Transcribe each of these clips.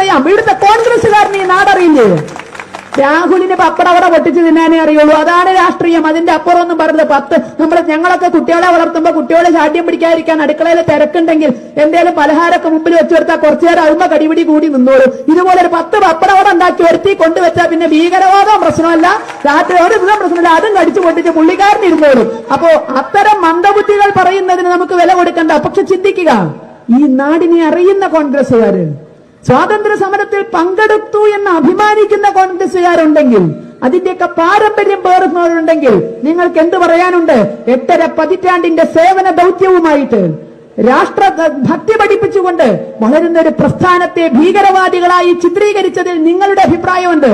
അറിയാം ഇവിടുത്തെ കോൺഗ്രസ്സുകാരന് ഈ നാടറിയില്ലേ രാഹുലിന് പപ്പടവട പൊട്ടിച്ച് തിന്നാനേ അറിയുള്ളൂ അതാണ് രാഷ്ട്രീയം അതിന്റെ അപ്പുറം ഒന്നും പറഞ്ഞത് പത്ത് നമ്മൾ ഞങ്ങളൊക്കെ കുട്ടികളെ വളർത്തുമ്പോൾ കുട്ടികളെ ശാഠ്യം പിടിക്കാതിരിക്കാൻ അടുക്കളയിൽ തിരക്കുണ്ടെങ്കിൽ എന്തേലും പലഹാരമൊക്കെ മുമ്പിൽ വെച്ച് കൊടുത്താൽ കുറച്ചു നേരം അവുമ്പ കടിപിടി കൂടി നിന്നോളൂ ഇതുപോലെ ഒരു പത്ത് പപ്പടവട ഉണ്ടാക്കി വരുത്തി കൊണ്ടുവച്ചാൽ പിന്നെ ഭീകരവാദം പ്രശ്നമല്ല രാത്രി ഒരു ദിവസം പ്രശ്നമില്ല അതും കടിച്ചു പൊട്ടിച്ച് പുള്ളിക്കാരൻ ഇരുന്നോളും അപ്പോ അത്തരം മന്ദബുദ്ധികൾ പറയുന്നതിന് നമുക്ക് വില കൊടുക്കണ്ട പക്ഷെ ചിന്തിക്കുക ഈ നാടിനെ അറിയുന്ന കോൺഗ്രസ്സുകാര് സ്വാതന്ത്ര്യ സമരത്തിൽ പങ്കെടുത്തു എന്ന് അഭിമാനിക്കുന്ന കോൺഗ്രസുകാരുണ്ടെങ്കിൽ അതിന്റെയൊക്കെ പാരമ്പര്യം പേറുന്നവരുണ്ടെങ്കിൽ നിങ്ങൾക്ക് എന്ത് പറയാനുണ്ട് എട്ടര പതിറ്റാണ്ടിന്റെ സേവന ദൗത്യവുമായിട്ട് രാഷ്ട്ര ഭക്തി പഠിപ്പിച്ചുകൊണ്ട് വളരുന്ന ഒരു പ്രസ്ഥാനത്തെ ഭീകരവാദികളായി ചിത്രീകരിച്ചതിൽ നിങ്ങളുടെ അഭിപ്രായമുണ്ട്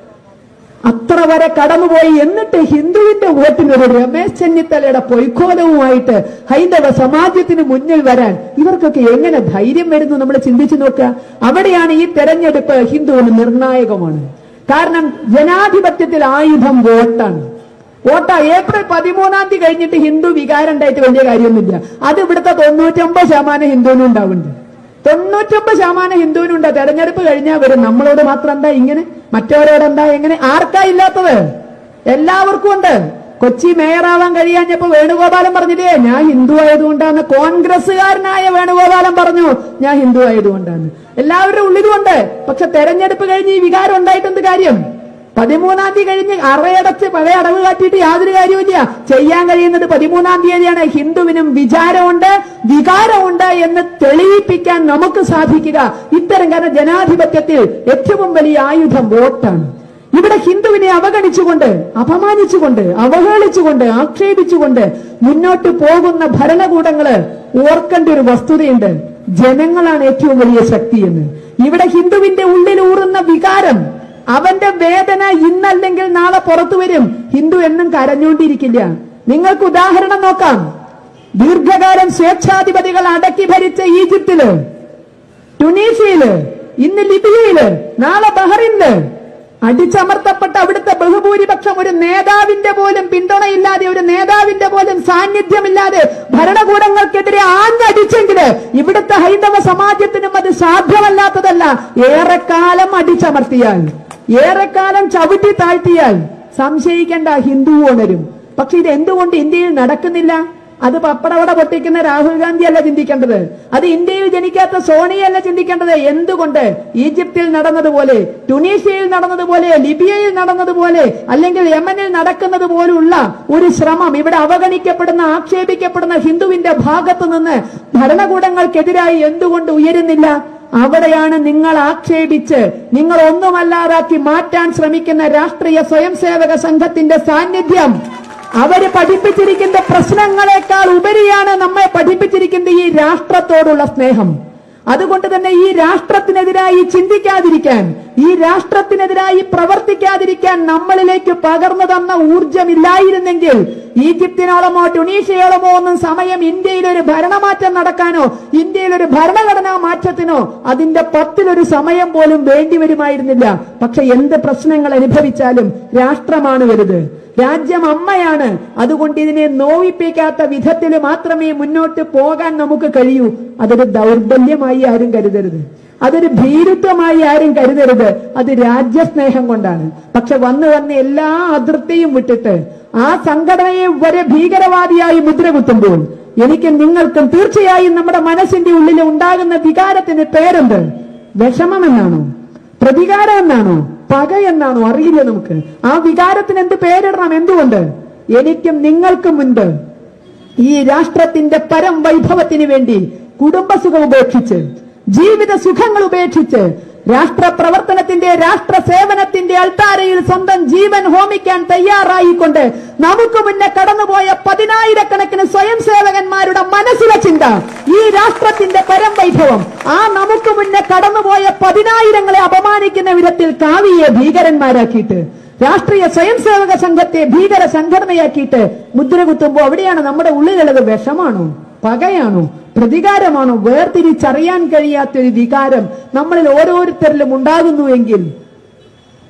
അത്ര വരെ കടന്നുപോയി എന്നിട്ട് ഹിന്ദുവിന്റെ വോട്ടിനൊരു രമേശ് ചെന്നിത്തലയുടെ പൊയ്ക്കോലവുമായിട്ട് ഹൈന്ദവ സമാജത്തിന് മുന്നിൽ വരാൻ ഇവർക്കൊക്കെ എങ്ങനെ ധൈര്യം വരുന്നു നമ്മൾ ചിന്തിച്ചു നോക്കുക അവിടെയാണ് ഈ തെരഞ്ഞെടുപ്പ് ഹിന്ദുവിന് നിർണായകമാണ് കാരണം ജനാധിപത്യത്തിൽ ആയുധം വോട്ടാണ് വോട്ടാ ഏപ്രിൽ പതിമൂന്നാം തീയതി കഴിഞ്ഞിട്ട് ഹിന്ദു വികാരം ഉണ്ടായിട്ട് വലിയ കാര്യമൊന്നുമില്ല അത് ഇവിടുത്തെ തൊണ്ണൂറ്റൊമ്പത് ശതമാനം ഹിന്ദുവിനും ഉണ്ടാവുന്നുണ്ട് തൊണ്ണൂറ്റൊമ്പത് ശതമാനം ഹിന്ദുവിനുണ്ട് തെരഞ്ഞെടുപ്പ് കഴിഞ്ഞാൽ വരും നമ്മളോട് മാത്രം എന്താ ഇങ്ങനെ മറ്റവരോട് എന്താ എങ്ങനെ ആർക്കാ ഇല്ലാത്തത് എല്ലാവർക്കും ഉണ്ട് കൊച്ചി മേയറാവാൻ കഴിയാഞ്ഞപ്പോ വേണുഗോപാലൻ പറഞ്ഞില്ലേ ഞാൻ ഹിന്ദു ആയതുകൊണ്ടാണ് കോൺഗ്രസ്സുകാരനായ വേണുഗോപാലൻ പറഞ്ഞു ഞാൻ ഹിന്ദു ആയതുകൊണ്ടാണ് എല്ലാവരുടെ ഉള്ളിലുമുണ്ട് പക്ഷെ തെരഞ്ഞെടുപ്പ് കഴിഞ്ഞ് ഈ വികാരം ഉണ്ടായിട്ടെന്ത് കാര്യം പതിമൂന്നാം തീയതി കഴിഞ്ഞ് അറയടച്ച് പഴയ അടവ് കാട്ടിയിട്ട് യാതൊരു കാര്യവുമില്ല ചെയ്യാൻ കഴിയുന്നത് പതിമൂന്നാം തീയതിയാണ് ഹിന്ദുവിനും വിചാരമുണ്ട് വികാരമുണ്ട് എന്ന് തെളിയിപ്പിക്കാൻ നമുക്ക് സാധിക്കുക ഇത്തരം കാരണം ജനാധിപത്യത്തിൽ ഏറ്റവും വലിയ ആയുധം വോട്ടാണ് ഇവിടെ ഹിന്ദുവിനെ അവഗണിച്ചുകൊണ്ട് അപമാനിച്ചുകൊണ്ട് അവഹേളിച്ചുകൊണ്ട് ആക്ഷേപിച്ചുകൊണ്ട് മുന്നോട്ട് പോകുന്ന ഭരണകൂടങ്ങള് ഓർക്കേണ്ട ഒരു വസ്തുതയുണ്ട് ജനങ്ങളാണ് ഏറ്റവും വലിയ ശക്തി എന്ന് ഇവിടെ ഹിന്ദുവിന്റെ ഉള്ളിൽ ഊറുന്ന വികാരം അവന്റെ വേദന ഇന്നല്ലെങ്കിൽ നാളെ പുറത്തു വരും ഹിന്ദു എന്നും കരഞ്ഞുകൊണ്ടിരിക്കില്ല നിങ്ങൾക്ക് ഉദാഹരണം നോക്കാം ദീർഘകാലം സ്വേച്ഛാധിപതികൾ അടക്കി ഭരിച്ച ഈജിപ്തില് ടുണീഷ്യയില് ഇന്ന് ലിബിയയില് നാളെ ബഹറിനില് അടിച്ചമർത്തപ്പെട്ട അവിടുത്തെ ബഹുഭൂരിപക്ഷം ഒരു നേതാവിന്റെ പോലും പിന്തുണയില്ലാതെ ഒരു നേതാവിന്റെ പോലും സാന്നിധ്യമില്ലാതെ ഭരണകൂടങ്ങൾക്കെതിരെ ആഞ്ഞടിച്ചെങ്കില് ഇവിടുത്തെ ഹൈന്ദവ സമാജത്തിനും അത് സാധ്യമല്ലാത്തതല്ല ഏറെക്കാലം അടിച്ചമർത്തിയാൽ ഏറെക്കാലം ചവിട്ടി താഴ്ത്തിയാൽ സംശയിക്കേണ്ട ഹിന്ദു ഉണരും പക്ഷെ ഇത് എന്തുകൊണ്ട് ഇന്ത്യയിൽ നടക്കുന്നില്ല അത് പപ്പടവട പൊട്ടിക്കുന്ന രാഹുൽ ഗാന്ധി അല്ല ചിന്തിക്കേണ്ടത് അത് ഇന്ത്യയിൽ ജനിക്കാത്ത സോണിയല്ല ചിന്തിക്കേണ്ടത് എന്തുകൊണ്ട് ഈജിപ്തിൽ നടന്നതുപോലെ ടുണീഷ്യയിൽ നടന്നതുപോലെ ലിബിയയിൽ നടന്നതുപോലെ അല്ലെങ്കിൽ യമനിൽ നടക്കുന്നത് പോലുള്ള ഒരു ശ്രമം ഇവിടെ അവഗണിക്കപ്പെടുന്ന ആക്ഷേപിക്കപ്പെടുന്ന ഹിന്ദുവിന്റെ ഭാഗത്തു നിന്ന് ഭരണകൂടങ്ങൾക്കെതിരായി എന്തുകൊണ്ട് ഉയരുന്നില്ല അവിടെയാണ് നിങ്ങൾ ആക്ഷേപിച്ച് നിങ്ങൾ ഒന്നുമല്ലാതാക്കി മാറ്റാൻ ശ്രമിക്കുന്ന രാഷ്ട്രീയ സ്വയം സേവക സംഘത്തിന്റെ സാന്നിധ്യം അവര് പഠിപ്പിച്ചിരിക്കുന്ന പ്രശ്നങ്ങളെക്കാൾ ഉപരിയാണ് നമ്മെ പഠിപ്പിച്ചിരിക്കുന്ന ഈ രാഷ്ട്രത്തോടുള്ള സ്നേഹം അതുകൊണ്ട് തന്നെ ഈ രാഷ്ട്രത്തിനെതിരായി ചിന്തിക്കാതിരിക്കാൻ ഈ രാഷ്ട്രത്തിനെതിരായി പ്രവർത്തിക്കാതിരിക്കാൻ നമ്മളിലേക്ക് പകർന്നു തന്ന ഊർജമില്ലായിരുന്നെങ്കിൽ ഈജിപ്തിനോളമോ ടുണീഷ്യയോളമോ ഒന്നും സമയം ഇന്ത്യയിൽ ഒരു ഭരണമാറ്റം നടക്കാനോ ഇന്ത്യയിൽ ഒരു ഭരണഘടനാ മാറ്റത്തിനോ അതിന്റെ പത്തിലൊരു സമയം പോലും വേണ്ടി വരുമായിരുന്നില്ല പക്ഷെ എന്ത് പ്രശ്നങ്ങൾ അനുഭവിച്ചാലും രാഷ്ട്രമാണ് വലുത് രാജ്യം അമ്മയാണ് അതുകൊണ്ട് ഇതിനെ നോവിപ്പിക്കാത്ത വിധത്തിൽ മാത്രമേ മുന്നോട്ട് പോകാൻ നമുക്ക് കഴിയൂ അതൊരു ദൗർബല്യമായി ആരും കരുതരുത് അതൊരു ഭീരുത്വമായി ആരും കരുതരുത് അത് രാജ്യസ്നേഹം കൊണ്ടാണ് പക്ഷെ വന്ന് വന്ന് എല്ലാ അതിർത്തിയും വിട്ടിട്ട് ആ സംഘടനയെ വരെ ഭീകരവാദിയായി മുദ്ര കുത്തുമ്പോൾ എനിക്ക് നിങ്ങൾക്കും തീർച്ചയായും നമ്മുടെ മനസ്സിന്റെ ഉള്ളിൽ ഉണ്ടാകുന്ന വികാരത്തിന് പേരെന്ത് വിഷമമെന്നാണോ പ്രതികാരം എന്നാണോ പക എന്നാണോ അറിയില്ല നമുക്ക് ആ വികാരത്തിന് എന്ത് പേരിടണം എന്തുകൊണ്ട് എനിക്കും നിങ്ങൾക്കും മുൻപ് ഈ രാഷ്ട്രത്തിന്റെ പരം വൈഭവത്തിന് വേണ്ടി കുടുംബസുഖം ഉപേക്ഷിച്ച് ജീവിത സുഖങ്ങൾ ഉപേക്ഷിച്ച് രാഷ്ട്ര പ്രവർത്തനത്തിന്റെ രാഷ്ട്ര സേവനത്തിന്റെ അൾത്താരയിൽ സ്വന്തം ജീവൻ ഹോമിക്കാൻ തയ്യാറായിക്കൊണ്ട് നമുക്ക് മുന്നേ കടന്നുപോയ പതിനായിരക്കണക്കിന് സ്വയം സേവകന്മാരുടെ മനസ്സിലെ ചിന്ത ഈ രാഷ്ട്രത്തിന്റെ പരം വൈഭവം ആ നമുക്ക് മുന്നേ കടന്നുപോയ പതിനായിരങ്ങളെ അപമാനിക്കുന്ന വിധത്തിൽ കാവിയെ ഭീകരന്മാരാക്കിയിട്ട് രാഷ്ട്രീയ സ്വയം സേവക സംഘത്തെ ഭീകര സംഘടനയാക്കിയിട്ട് മുദ്ര കുത്തുമ്പോൾ അവിടെയാണ് നമ്മുടെ ഉള്ളിലുള്ളത് വിഷമാണോ പകയാണോ പ്രതികാരമാണോ വേർതിരിച്ചറിയാൻ കഴിയാത്തൊരു വികാരം നമ്മളിൽ ഓരോരുത്തരിലും ഉണ്ടാകുന്നുവെങ്കിൽ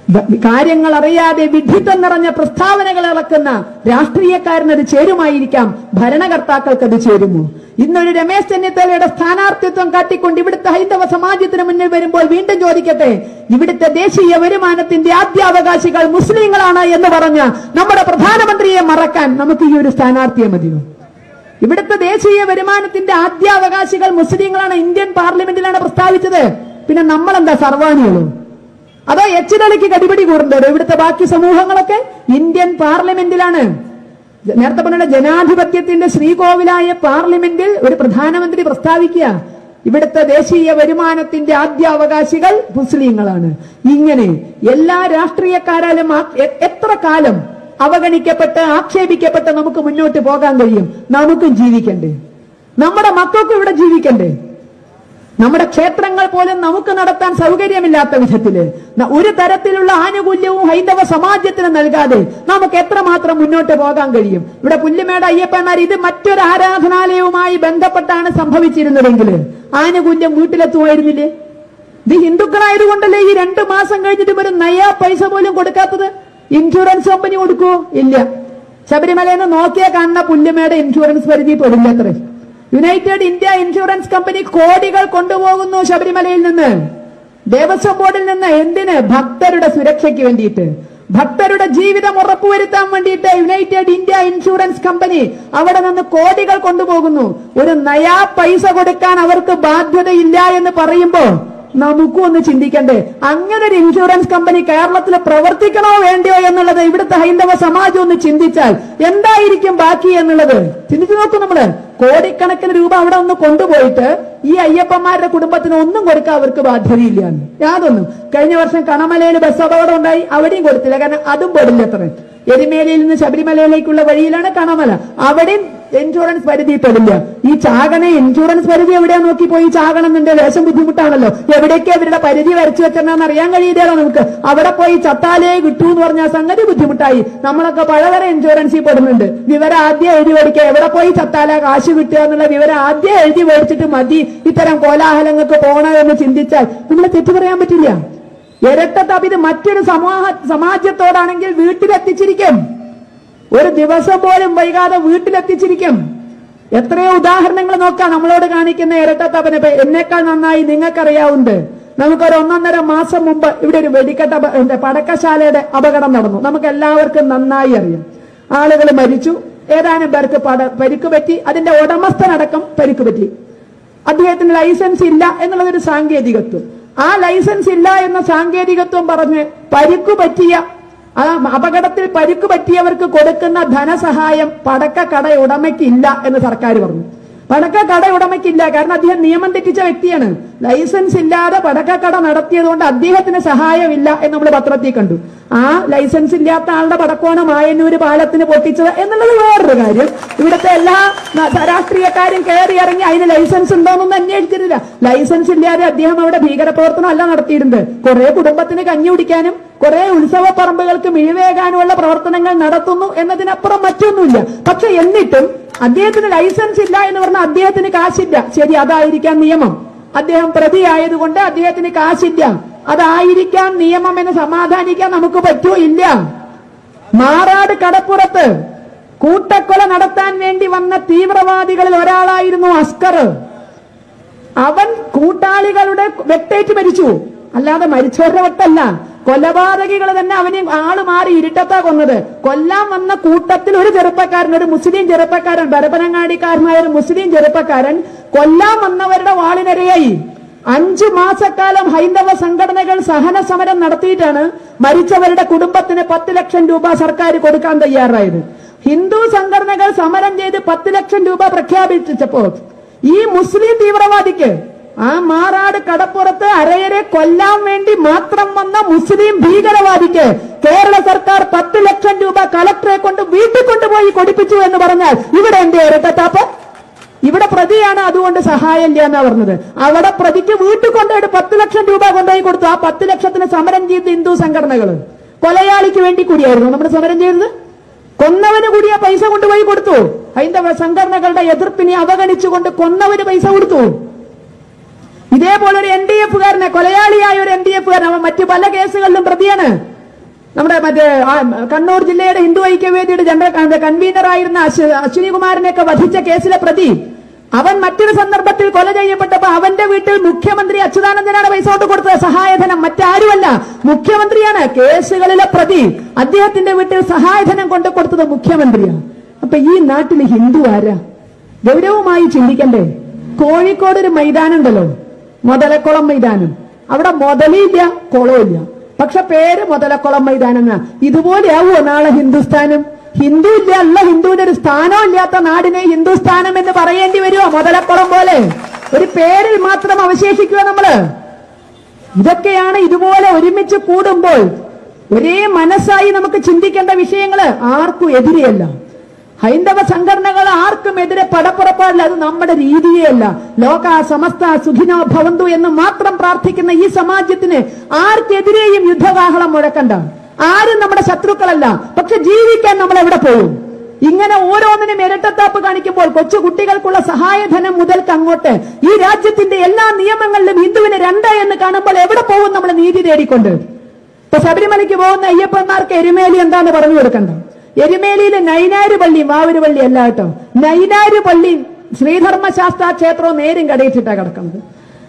ബ- കാര്യങ്ങൾ അറിയാതെ വിഡിത്തം നിറഞ്ഞ പ്രസ്താവനകൾ ഇറക്കുന്ന രാഷ്ട്രീയക്കാരന് അത് ചേരുമായിരിക്കാം ഭരണകർത്താക്കൾക്ക് അത് ചേരുമോ ഇന്നൊരു രമേശ് ചെന്നിത്തലയുടെ സ്ഥാനാർത്ഥിത്വം കാട്ടിക്കൊണ്ട് ഇവിടുത്തെ ഹൈന്ദവ സമാജത്തിന് മുന്നിൽ വരുമ്പോൾ വീണ്ടും ചോദിക്കട്ടെ ഇവിടുത്തെ ദേശീയ വരുമാനത്തിന്റെ ആദ്യാവകാശികൾ മുസ്ലിങ്ങളാണ് എന്ന് പറഞ്ഞ നമ്മുടെ പ്രധാനമന്ത്രിയെ മറക്കാൻ നമുക്ക് ഈ ഒരു സ്ഥാനാർത്ഥിയെ മതിയോ ഇവിടുത്തെ ദേശീയ വരുമാനത്തിന്റെ ആദ്യാവകാശികൾ മുസ്ലിങ്ങളാണ് ഇന്ത്യൻ പാർലമെന്റിലാണ് പ്രസ്താവിച്ചത് പിന്നെ നമ്മളെന്താ സർവാണികളോ അതോ എച്ചിടലിക്ക് കടിപിടി കൂടുന്നുണ്ടോ ഇവിടുത്തെ ബാക്കി സമൂഹങ്ങളൊക്കെ ഇന്ത്യൻ പാർലമെന്റിലാണ് നേരത്തെ പറഞ്ഞ ജനാധിപത്യത്തിന്റെ ശ്രീകോവിലായ പാർലമെന്റിൽ ഒരു പ്രധാനമന്ത്രി പ്രസ്താവിക്കുക ഇവിടുത്തെ ദേശീയ വരുമാനത്തിന്റെ ആദ്യാവകാശികൾ മുസ്ലിങ്ങളാണ് ഇങ്ങനെ എല്ലാ രാഷ്ട്രീയക്കാരാലും ആ- എ- എത്ര കാലം അവഗണിക്കപ്പെട്ട് ആക്ഷേപിക്കപ്പെട്ട് നമുക്ക് മുന്നോട്ട് പോകാൻ കഴിയും നമുക്കും ജീവിക്കണ്ടേ നമ്മുടെ മക്കൾക്കും ഇവിടെ ജീവിക്കണ്ടേ നമ്മുടെ ക്ഷേത്രങ്ങൾ പോലും നമുക്ക് നടത്താൻ സൗകര്യമില്ലാത്ത വിധത്തില് ന- ഒരു തരത്തിലുള്ള ആനുകൂല്യവും ഹൈന്ദവ സമാജത്തിന് നൽകാതെ നമുക്ക് എത്രമാത്രം മുന്നോട്ട് പോകാൻ കഴിയും ഇവിടെ പുല്ലുമേട് അയ്യപ്പന്മാർ ഇത് മറ്റൊരു ആരാധനാലയവുമായി ബന്ധപ്പെട്ടാണ് സംഭവിച്ചിരുന്നതെങ്കിൽ ആനുകൂല്യം വീട്ടിലെത്തുമായിരുന്നില്ലേ ഇത് ഹിന്ദുക്കളായതുകൊണ്ടല്ലേ ഈ രണ്ടു മാസം കഴിഞ്ഞിട്ടും ഒരു നയാ പൈസ പോലും കൊടുക്കാത്തത് ഇൻഷുറൻസ് കമ്പനി കൊടുക്കുവോ ഇല്ല ശബരിമലയിൽ നിന്ന് നോക്കിയാൽ കാണുന്ന പുല്ലുമേട് ഇൻഷുറൻസ് പരിധി പെടില്ല അത്രേ യുണൈറ്റഡ് ഇന്ത്യ ഇൻഷുറൻസ് കമ്പനി കോടികൾ കൊണ്ടുപോകുന്നു ശബരിമലയിൽ നിന്ന് ദേവസ്വം ബോർഡിൽ നിന്ന് എന്തിന് ഭക്തരുടെ സുരക്ഷയ്ക്ക് വേണ്ടിയിട്ട് ഭക്തരുടെ ജീവിതം ഉറപ്പുവരുത്താൻ വേണ്ടിയിട്ട് യുണൈറ്റഡ് ഇന്ത്യ ഇൻഷുറൻസ് കമ്പനി അവിടെ നിന്ന് കോടികൾ കൊണ്ടുപോകുന്നു ഒരു നയാ പൈസ കൊടുക്കാൻ അവർക്ക് ബാധ്യതയില്ല എന്ന് പറയുമ്പോ നമുക്കും ഒന്ന് ചിന്തിക്കണ്ടേ അങ്ങനെ ഒരു ഇൻഷുറൻസ് കമ്പനി കേരളത്തിൽ പ്രവർത്തിക്കണോ വേണ്ടിയോ എന്നുള്ളത് ഇവിടുത്തെ ഹൈന്ദവ സമാജം ഒന്ന് ചിന്തിച്ചാൽ എന്തായിരിക്കും ബാക്കി എന്നുള്ളത് ചിന്തിച്ചു നോക്കൂ നമ്മള് കോടിക്കണക്കിന് രൂപ അവിടെ ഒന്ന് കൊണ്ടുപോയിട്ട് ഈ അയ്യപ്പന്മാരുടെ കുടുംബത്തിന് ഒന്നും കൊടുക്കാൻ അവർക്ക് ബാധ്യതയില്ല എന്ന്. യാതൊന്നും കഴിഞ്ഞ വർഷം കണമലയിൽ ബസ് അപകടം ഉണ്ടായി അവിടെയും കൊടുത്തില്ല കാരണം അതും പെടില്ല അത്ര എരുമേലിയിൽ നിന്ന് ശബരിമലയിലേക്കുള്ള വഴിയിലാണ് കണമല അവിടെയും ഇൻഷുറൻസ് പരിധി പെടില്ല ഈ ചാകനെ ഇൻഷുറൻസ് പരിധി എവിടെയാ നോക്കി പോയി ചാകണം എന്നുണ്ട് ലേശം ബുദ്ധിമുട്ടാണല്ലോ എവിടേക്ക് അവരുടെ പരിധി വരച്ചു വെച്ചെന്നാന്ന് അറിയാൻ കഴിയില്ലല്ലോ നമുക്ക് അവിടെ പോയി ചത്താലേ കിട്ടൂ എന്ന് പറഞ്ഞ സംഗതി ബുദ്ധിമുട്ടായി നമ്മളൊക്കെ പലതരം ഇൻഷുറൻസിൽ പെടുന്നുണ്ട് വിവരം ആദ്യം എഴുതി മേടിക്കുക എവിടെ പോയി ചത്താലാ കാശ് കിട്ടുക എന്നുള്ള വിവരം ആദ്യം എഴുതി മേടിച്ചിട്ട് മതി ഇത്തരം കോലാഹലങ്ങൾക്ക് പോകണമെന്ന് ചിന്തിച്ചാൽ നമ്മളെ തെറ്റു പറയാൻ പറ്റില്ല ഇരട്ടത്തപ്പ് ഇത് മറ്റൊരു സമൂഹ സമാജത്തോടാണെങ്കിൽ വീട്ടിലെത്തിച്ചിരിക്കും ഒരു ദിവസം പോലും വൈകാതെ വീട്ടിലെത്തിച്ചിരിക്കും എത്രയോ ഉദാഹരണങ്ങൾ നോക്കാം നമ്മളോട് കാണിക്കുന്ന ഇരട്ടത്തപ്പനെ ഇപ്പൊ എന്നേക്കാൾ നന്നായി നിങ്ങൾക്കറിയാവുണ്ട് നമുക്കൊരു ഒന്നൊന്നര മാസം മുമ്പ് ഇവിടെ ഒരു വെടിക്കെട്ട അപ- എന്താ, പടക്കശാലയുടെ അപകടം നടന്നു നമുക്ക് എല്ലാവർക്കും നന്നായി അറിയാം ആളുകൾ മരിച്ചു ഏതാനും പേർക്ക് പട പരിക്ക് പറ്റി അതിന്റെ ഉടമസ്ഥനടക്കം പരിക്ക് പറ്റി അദ്ദേഹത്തിന് ലൈസൻസ് ഇല്ല എന്നുള്ളതൊരു സാങ്കേതികത്വം ആ ലൈസൻസ് ഇല്ല എന്ന സാങ്കേതികത്വം പറഞ്ഞ് പരിക്കു പറ്റിയ ആ അപകടത്തിൽ പരിക്കു പറ്റിയവർക്ക് കൊടുക്കുന്ന ധനസഹായം പടക്ക കട ഉടമയ്ക്ക് ഇല്ല എന്ന് സർക്കാർ പറഞ്ഞു പടക്ക കട ഉടമയ്ക്കില്ല കാരണം അദ്ദേഹം നിയമം തെറ്റിച്ച വ്യക്തിയാണ് ലൈസൻസ് ഇല്ലാതെ പടക്ക കട നടത്തിയതുകൊണ്ട് അദ്ദേഹത്തിന് സഹായമില്ല എന്ന് നമ്മൾ പത്രത്തിൽ കണ്ടു ആ ലൈസൻസ് ഇല്ലാത്ത ആളുടെ പടക്കമാണ് മായന്നൂര് പാലത്തിന് പൊട്ടിച്ചത് എന്നുള്ളത് വേറൊരു കാര്യം ഇവിടുത്തെ എല്ലാ ന- രാഷ്ട്രീയക്കാരും കയറി ഇറങ്ങി അതിന് ലൈസൻസ് ഉണ്ടോന്നൊന്നും അന്വേഷിച്ചിട്ടില്ല ലൈസൻസ് ഇല്ലാതെ അദ്ദേഹം അവിടെ ഭീകരപ്രവർത്തനം അല്ല നടത്തിയിട്ടുണ്ട് കുറെ കുടുംബത്തിന് കഞ്ഞി കുടിക്കാനും കുറെ ഉത്സവ പറമ്പുകൾക്ക് മിഴിവേകാനുമുള്ള പ്രവർത്തനങ്ങൾ നടത്തുന്നു എന്നതിനപ്പുറം മറ്റൊന്നുമില്ല പക്ഷെ എന്നിട്ടും അദ്ദേഹത്തിന് ലൈസൻസ് ഇല്ല എന്ന് പറഞ്ഞാൽ അദ്ദേഹത്തിന് കാശില്ല ശരി അതായിരിക്കാം നിയമം അദ്ദേഹം പ്രതിയായതുകൊണ്ട് അദ്ദേഹത്തിന് കാശില്ല അതായിരിക്കാം നിയമം എന്ന് സമാധാനിക്കാൻ നമുക്ക് പറ്റുമോ ഇല്ല മാറാട് കടപ്പുറത്ത് കൂട്ടക്കൊല നടത്താൻ വേണ്ടി വന്ന തീവ്രവാദികളിൽ ഒരാളായിരുന്നു അസ്കർ അവൻ കൂട്ടാളികളുടെ വെട്ടേറ്റ് മരിച്ചു അല്ലാതെ മരിച്ചവരുടെ വെട്ടല്ല കൊലപാതകികൾ തന്നെ അവനെ ആള് മാറി ഇരുട്ടത്താ കൊന്നത് കൊല്ലാൻ വന്ന കൂട്ടത്തിൽ ഒരു ചെറുപ്പക്കാരൻ ഒരു മുസ്ലിം ചെറുപ്പക്കാരൻ പരപ്പനങ്ങാടിക്കാരനായ ഒരു മുസ്ലിം ചെറുപ്പക്കാരൻ കൊല്ലാൻ വന്നവരുടെ വാളിനിരയായി അഞ്ചു മാസക്കാലം ഹൈന്ദവ സംഘടനകൾ സഹന സമരം നടത്തിയിട്ടാണ് മരിച്ചവരുടെ കുടുംബത്തിന് പത്ത് ലക്ഷം രൂപ സർക്കാർ കൊടുക്കാൻ തയ്യാറായത് ഹിന്ദു സംഘടനകൾ സമരം ചെയ്ത് പത്ത് ലക്ഷം രൂപ പ്രഖ്യാപിച്ചപ്പോ ഈ മുസ്ലിം തീവ്രവാദിക്ക് ആ മാറാട് കടപ്പുറത്ത് അരയരെ കൊല്ലാൻ വേണ്ടി മാത്രം വന്ന മുസ്ലിം ഭീകരവാദിക്ക് കേരള സർക്കാർ പത്ത് ലക്ഷം രൂപ കലക്ടറെ കൊണ്ട് വീട്ടിൽ കൊണ്ടുപോയി കൊടുപ്പിച്ചു എന്ന് പറഞ്ഞാൽ ഇവിടെ എന്റെ ഇരട്ടത്താപ്പ് ഇവിടെ പ്രതിയാണ് അതുകൊണ്ട് സഹായമില്ല എന്നാ പറഞ്ഞത് അവിടെ പ്രതിക്ക് വീട്ടിൽ കൊണ്ടുപോയിട്ട് പത്ത് ലക്ഷം രൂപ കൊണ്ടുപോയി കൊടുത്തു ആ പത്ത് ലക്ഷത്തിന് സമരം ചെയ്ത ഹിന്ദു സംഘടനകൾ കൊലയാളിക്ക് വേണ്ടി കൂടിയായിരുന്നു നമ്മൾ സമരം ചെയ്തത് കൊന്നവന് കൂടി ആ പൈസ കൊണ്ടുപോയി കൊടുത്തു ഹൈന്ദവ സംഘടനകളുടെ എതിർപ്പിനെ അവഗണിച്ചുകൊണ്ട് കൊന്നവന് പൈസ കൊടുത്തു ഇതേപോലെ ഒരു എൻ ഡി എഫുകാരനെ കൊലയാളിയായ ഒരു എൻ ഡി എഫുകാരൻ അവൻ മറ്റു പല കേസുകളിലും പ്രതിയാണ് നമ്മുടെ മറ്റേ ആ, കണ്ണൂർ ജില്ലയുടെ ഹിന്ദു ഐക്യവേദിയുടെ ജനറൽ കൺവീനർ ആയിരുന്ന അശ്വ- അശ്വിനി കുമാരനെയൊക്കെ വധിച്ച കേസിലെ പ്രതി അവൻ മറ്റൊരു സന്ദർഭത്തിൽ കൊല ചെയ്യപ്പെട്ടപ്പോ അവന്റെ വീട്ടിൽ മുഖ്യമന്ത്രി അച്യുതാനന്ദനാണ് പൈസ കൊണ്ട് കൊടുത്തത് സഹായധനം മറ്റാരുമല്ല മുഖ്യമന്ത്രിയാണ് കേസുകളിലെ പ്രതി അദ്ദേഹത്തിന്റെ വീട്ടിൽ സഹായധനം കൊണ്ട് കൊടുത്തത് മുഖ്യമന്ത്രിയാണ് അപ്പൊ ഈ നാട്ടിൽ ഹിന്ദു ആരാ ഗൗരവമായി ചിന്തിക്കണ്ടേ കോഴിക്കോട് ഒരു മൈതാനം ഉണ്ടല്ലോ മുതലക്കുളം മൈതാനം അവിടെ മുതലില്ല കുളമില്ല പക്ഷെ പേര് മുതലക്കുളം മൈതാനം എന്നാ ഇതുപോലെയാവുമോ നാളെ ഹിന്ദുസ്ഥാനും ഹിന്ദു ഇല്ല അല്ല ഹിന്ദുവിന് ഒരു സ്ഥാനം ഇല്ലാത്ത നാടിനെ ഹിന്ദുസ്ഥാനം എന്ന് പറയേണ്ടി വരുമോ മുതലക്കുളം പോലെ ഒരു പേരിൽ മാത്രം അവശേഷിക്കുക നമ്മള് ഇതൊക്കെയാണ് ഇതുപോലെ ഒരുമിച്ച് കൂടുമ്പോൾ ഒരേ മനസ്സായി നമുക്ക് ചിന്തിക്കേണ്ട വിഷയങ്ങള് ആർക്കും എതിരെയല്ല ഹൈന്ദവ സംഘടനകൾ ആർക്കും എതിരെ പടപ്പുറപ്പാടില്ല അത് നമ്മുടെ രീതിയല്ല ലോക സമസ്ത സുഖിനോ ഭവന്തു എന്ന് മാത്രം പ്രാർത്ഥിക്കുന്ന ഈ സമാജത്തിന് ആർക്കെതിരെയും യുദ്ധകാഹളം മുഴക്കണ്ട ആരും നമ്മുടെ ശത്രുക്കളല്ല പക്ഷെ ജീവിക്കാൻ നമ്മൾ എവിടെ പോകും ഇങ്ങനെ ഓരോന്നിനും ഇരട്ടത്താപ്പ് കാണിക്കുമ്പോൾ കൊച്ചു കുട്ടികൾക്കുള്ള സഹായധനം മുതൽക്ക് അങ്ങോട്ട് ഈ രാജ്യത്തിന്റെ എല്ലാ നിയമങ്ങളിലും ഹിന്ദുവിന് രണ്ട് എന്ന് കാണുമ്പോൾ എവിടെ പോകും നമ്മൾ നീതി തേടിക്കൊണ്ട് ഇപ്പൊ ശബരിമലയ്ക്ക് പോകുന്ന അയ്യപ്പന്മാർക്ക് എരുമേലി എന്താന്ന് പറഞ്ഞു കൊടുക്കണ്ട എരുമേലിയിലെ നൈനാര് പള്ളി വാവൂര് പള്ളി അല്ല കേട്ടോ നൈനാര് പള്ളി ശ്രീധർമ്മശാസ്ത്ര ക്ഷേത്രവും നേരും കടയിച്ചിട്ടാ കിടക്കുന്നത്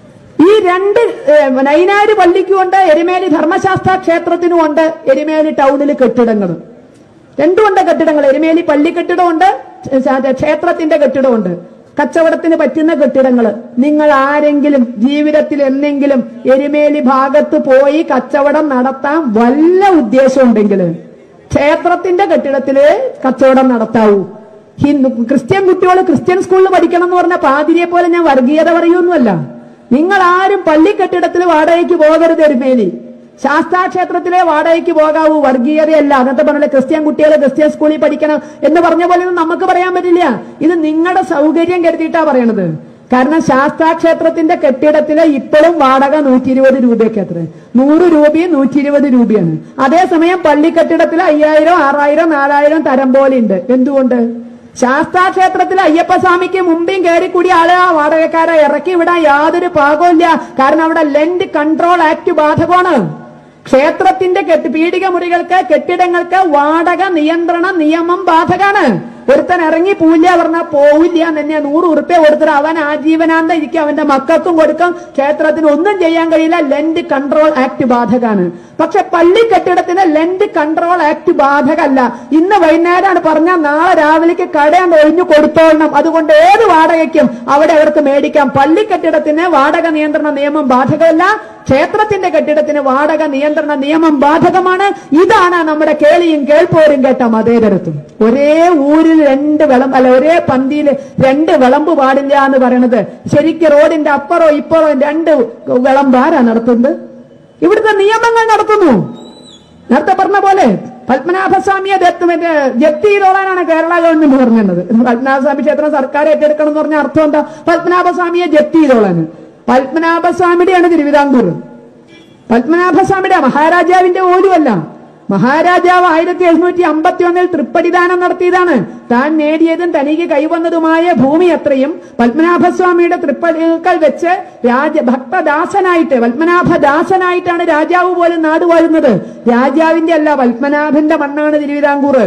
ഈ രണ്ട് ഏഹ്, നൈനാര് പള്ളിക്കുമുണ്ട് എരുമേലി ധർമ്മശാസ്ത്ര ക്ഷേത്രത്തിനും ഉണ്ട് എരുമേലി ടൗണിൽ കെട്ടിടങ്ങൾ രണ്ടുമുണ്ട് കെട്ടിടങ്ങൾ എരുമേലി പള്ളി കെട്ടിടമുണ്ട് ക്ഷ- ക്ഷേത്രത്തിന്റെ കെട്ടിടമുണ്ട് കച്ചവടത്തിന് പറ്റുന്ന കെട്ടിടങ്ങൾ നിങ്ങൾ ആരെങ്കിലും ജീവിതത്തിൽ എന്നെങ്കിലും എരുമേലി ഭാഗത്ത് പോയി കച്ചവടം നടത്താൻ വല്ല ഉദ്ദേശം ഉണ്ടെങ്കിൽ ക്ഷേത്രത്തിന്റെ കെട്ടിടത്തില് കച്ചവടം നടത്താവൂ ഹിന്ദു ക്രിസ്ത്യൻ കുട്ടികൾ ക്രിസ്ത്യൻ സ്കൂളിൽ പഠിക്കണം എന്ന് പറഞ്ഞ പാതിരിയെ പോലെ ഞാൻ വർഗീയത പറയൊന്നുമല്ല നിങ്ങൾ ആരും പള്ളി കെട്ടിടത്തിൽ വാടകയ്ക്ക് പോകരുത് എരുമേലി ശാസ്താക്ഷേത്രത്തിലെ വാടകയ്ക്ക് പോകാവൂ വർഗീയതയല്ല അന്നത്തെ പറഞ്ഞ ക്രിസ്ത്യൻ കുട്ടികൾ ക്രിസ്ത്യൻ സ്കൂളിൽ പഠിക്കണം എന്ന് പറഞ്ഞ പോലെ ഒന്നും നമുക്ക് പറയാൻ പറ്റില്ല ഇത് നിങ്ങളുടെ സൗകര്യം കരുതിയിട്ടാ പറയണത് കാരണം ശാസ്താക്ഷേത്രത്തിന്റെ കെട്ടിടത്തില് ഇപ്പോഴും വാടക നൂറ്റി ഇരുപത് രൂപയൊക്കെ അത്ര നൂറ് രൂപയും നൂറ്റി ഇരുപത് രൂപയാണ് അതേസമയം പള്ളി കെട്ടിടത്തിൽ അയ്യായിരം ആറായിരം നാലായിരം തരം പോലെ ഉണ്ട് എന്തുകൊണ്ട് ശാസ്താക്ഷേത്രത്തിൽ അയ്യപ്പസ്വാമിക്ക് മുമ്പേയും കയറി കൂടി ആളെ ആ വാടകക്കാരെ ഇറക്കി വിടാൻ യാതൊരു പാകമില്ല കാരണം അവിടെ ലെൻഡ് കൺട്രോൾ ആക്ട് ബാധകമാണ് ക്ഷേത്രത്തിന്റെ കെട്ടി പീഡിക മുറികൾക്ക് കെട്ടിടങ്ങൾക്ക് വാടക നിയന്ത്രണ നിയമം ബാധകാണ് ഒരുത്തൻ ഇറങ്ങി പൂല്ല പറഞ്ഞാൽ പോവില്ല എന്ന് തന്നെ നൂറ് ഉറുപ്പ്യ കൊടുത്തിട്ട് അവൻ ആജീവനാന്ത ഇരിക്കും അവന്റെ മക്കൾക്കും കൊടുക്കും ക്ഷേത്രത്തിന് ഒന്നും ചെയ്യാൻ കഴിയില്ല ലെൻഡ് കൺട്രോൾ ആക്ട് ബാധകാണ് പക്ഷെ പള്ളി കെട്ടിടത്തിന് ലെൻഡ് കൺട്രോൾ ആക്ട് ബാധകല്ല ഇന്ന് വൈകുന്നേരമാണ് പറഞ്ഞാൽ നാളെ രാവിലേക്ക് കടയാണ്ട് ഒഴിഞ്ഞു കൊടുത്തോളണം അതുകൊണ്ട് ഏത് വാടകയ്ക്കും അവിടെ അവർക്ക് മേടിക്കാം പള്ളി കെട്ടിടത്തിന് വാടക നിയന്ത്രണ നിയമം ബാധകമല്ല ക്ഷേത്രത്തിന്റെ കെട്ടിടത്തിന് വാടക നിയന്ത്രണ നിയമം ബാധകമാണ് ഇതാണ് നമ്മുടെ കേളിയും കേൾപ്പോരും കേട്ട മതേതരത്വം ഒരേ ഊരിൽ രണ്ട് വിളം അല്ല ഒരേ പന്തിയിൽ രണ്ട് വിളമ്പ് പാടില്ല എന്ന് പറയണത് ശരിക്കും റോഡിന്റെ അപ്പുറോ ഇപ്പുറോ രണ്ട് വിളമ്പ് ആരാ നടത്തുന്നത് ഇവിടുത്തെ നിയമങ്ങൾ നടത്തുന്നു നേരത്തെ പറഞ്ഞ പോലെ പത്മനാഭസ്വാമിയെ ദത്ത് മറ്റേ ജപ്തി ചെയ്തോളാനാണ് കേരള ഗവൺമെന്റ് പറഞ്ഞത് പത്മനാഭസ്വാമി ക്ഷേത്രം സർക്കാർ ഏറ്റെടുക്കണം എന്ന് പറഞ്ഞ അർത്ഥം എന്താ പത്മനാഭസ്വാമിയെ ജപ്തി ചെയ്തോളാന് പത്മനാഭസ്വാമിയുടെയാണ് തിരുവിതാംകൂർ പത്മനാഭസ്വാമിയുടെ മഹാരാജാവിന്റെ പോലുമല്ല മഹാരാജാവ് ആയിരത്തി എഴുന്നൂറ്റി അമ്പത്തി ഒന്നിൽ തൃപ്പടിദാനം നടത്തിയതാണ് താൻ നേടിയതും തനിക്ക് കൈവന്നതുമായ ഭൂമി അത്രയും പത്മനാഭസ്വാമിയുടെ തൃപ്പടികൾ വെച്ച് രാജ ഭക്തദാസനായിട്ട് പത്മനാഭദാസനായിട്ടാണ് രാജാവ് പോലും നാട് വാഴുന്നത് രാജാവിന്റെ അല്ല പത്മനാഭന്റെ മണ്ണാണ് തിരുവിതാംകൂർ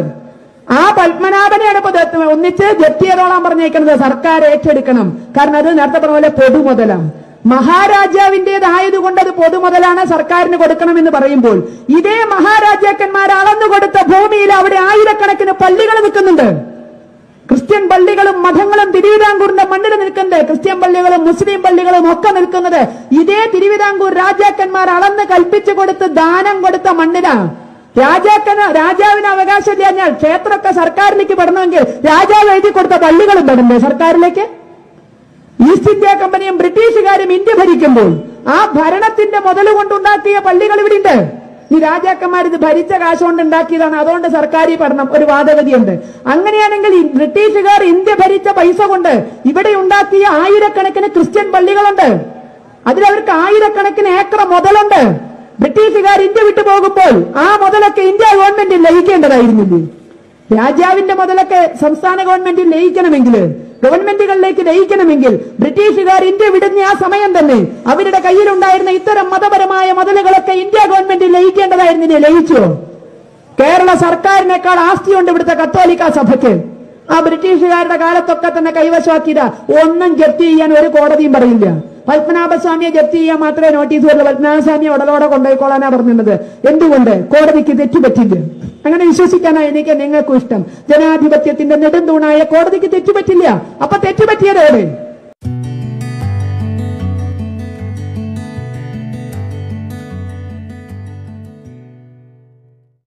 ആ പത്മനാഭനെയാണ് ഇപ്പൊ ദത്ത് ഒന്നിച്ച് ജപ്തി ചെയ്തോളാൻ പറഞ്ഞേക്കുന്നത് സർക്കാർ ഏറ്റെടുക്കണം കാരണം അത് നേരത്തെ പറഞ്ഞ പോലെ പൊതുമുതലാണ് മഹാരാജാവിന്റേതായതുകൊണ്ട് അത് പൊതുമുതലാണ് സർക്കാരിന് കൊടുക്കണമെന്ന് പറയുമ്പോൾ ഇതേ മഹാരാജാക്കന്മാർ അളന്നു കൊടുത്ത ഭൂമിയിൽ അവിടെ ആയിരക്കണക്കിന് പള്ളികൾ നിൽക്കുന്നുണ്ട് ക്രിസ്ത്യൻ പള്ളികളും മഠങ്ങളും തിരുവിതാംകൂറിന്റെ മണ്ണിൽ നിൽക്കുന്നത് ക്രിസ്ത്യൻ പള്ളികളും മുസ്ലിം പള്ളികളും ഒക്കെ നിൽക്കുന്നത് ഇതേ തിരുവിതാംകൂർ രാജാക്കന്മാർ അളന്ന് കൽപ്പിച്ചു കൊടുത്ത് ദാനം കൊടുത്ത മണ്ണിലാണ് രാജാക്കന് രാജാവിന് അവകാശമില്ല ഞാൻ ക്ഷേത്രമൊക്കെ സർക്കാരിലേക്ക് പെടണമെങ്കിൽ രാജാവ് എഴുതി കൊടുത്ത പള്ളികളും പെടണ്ടേ സർക്കാരിലേക്ക് ഈസ്റ്റ് ഇന്ത്യ കമ്പനിയും ബ്രിട്ടീഷുകാരും ഇന്ത്യ ഭരിക്കുമ്പോൾ ആ ഭരണത്തിന്റെ മുതൽ കൊണ്ടുണ്ടാക്കിയ പള്ളികൾ ഇവിടെ ഉണ്ട് ഈ രാജാക്കന്മാർ ഇത് ഭരിച്ച കാശ് കൊണ്ട് ഉണ്ടാക്കിയതാണ് അതുകൊണ്ട് സർക്കാരി പഠനം ഒരു വാദഗതിയുണ്ട് അങ്ങനെയാണെങ്കിൽ ഈ ബ്രിട്ടീഷുകാർ ഇന്ത്യ ഭരിച്ച പൈസ കൊണ്ട് ഇവിടെ ഉണ്ടാക്കിയ ആയിരക്കണക്കിന് ക്രിസ്ത്യൻ പള്ളികളുണ്ട് അതിലവർക്ക് ആയിരക്കണക്കിന് ഏക്കർ മുതലുണ്ട് ബ്രിട്ടീഷുകാർ ഇന്ത്യ വിട്ടു പോകുമ്പോൾ ആ മുതലൊക്കെ ഇന്ത്യ ഗവൺമെന്റ് ലയിക്കേണ്ടതായിരുന്നില്ലേ രാജാവിന്റെ മുതലൊക്കെ സംസ്ഥാന ഗവൺമെന്റിൽ ലയിക്കണമെങ്കിൽ ഗവൺമെന്റുകളിലേക്ക് ലയിക്കണമെങ്കിൽ ബ്രിട്ടീഷുകാർ ഇന്ത്യ വിടുന്ന ആ സമയം തന്നെ അവരുടെ കയ്യിലുണ്ടായിരുന്ന ഇത്തരം മതപരമായ മുതലുകളൊക്കെ ഇന്ത്യ ഗവൺമെന്റിൽ ലയിക്കേണ്ടതായിരുന്നില്ലേ ലയിച്ചോ കേരള സർക്കാരിനേക്കാൾ ആസ്തിയുണ്ട് ഇവിടുത്തെ കത്തോലിക്ക സഭയ്ക്ക് ആ ബ്രിട്ടീഷുകാരുടെ കാലത്തൊക്കെ തന്നെ കൈവശമാക്കിയതാ ഒന്നും ജപ്തി ചെയ്യാൻ ഒരു കോടതിയും പറയില്ല പത്മനാഭസ്വാമിയെ ജപ്തി ചെയ്യാൻ മാത്രമേ നോട്ടീസ് വരുള്ളൂ പത്മനാഭസ്വാമിയെ ഉടലോടെ കൊണ്ടുപോയിക്കോളാനാ പറഞ്ഞിരുന്നത് എന്തുകൊണ്ട് കോടതിക്ക് തെറ്റുപറ്റില്ല അങ്ങനെ വിശ്വസിക്കാനാ എനിക്ക് നിങ്ങൾക്കും ഇഷ്ടം ജനാധിപത്യത്തിന്റെ നെടുന്തൂണായ കോടതിക്ക് തെറ്റുപറ്റില്ല അപ്പൊ തെറ്റുപറ്റിയത് എവിടെ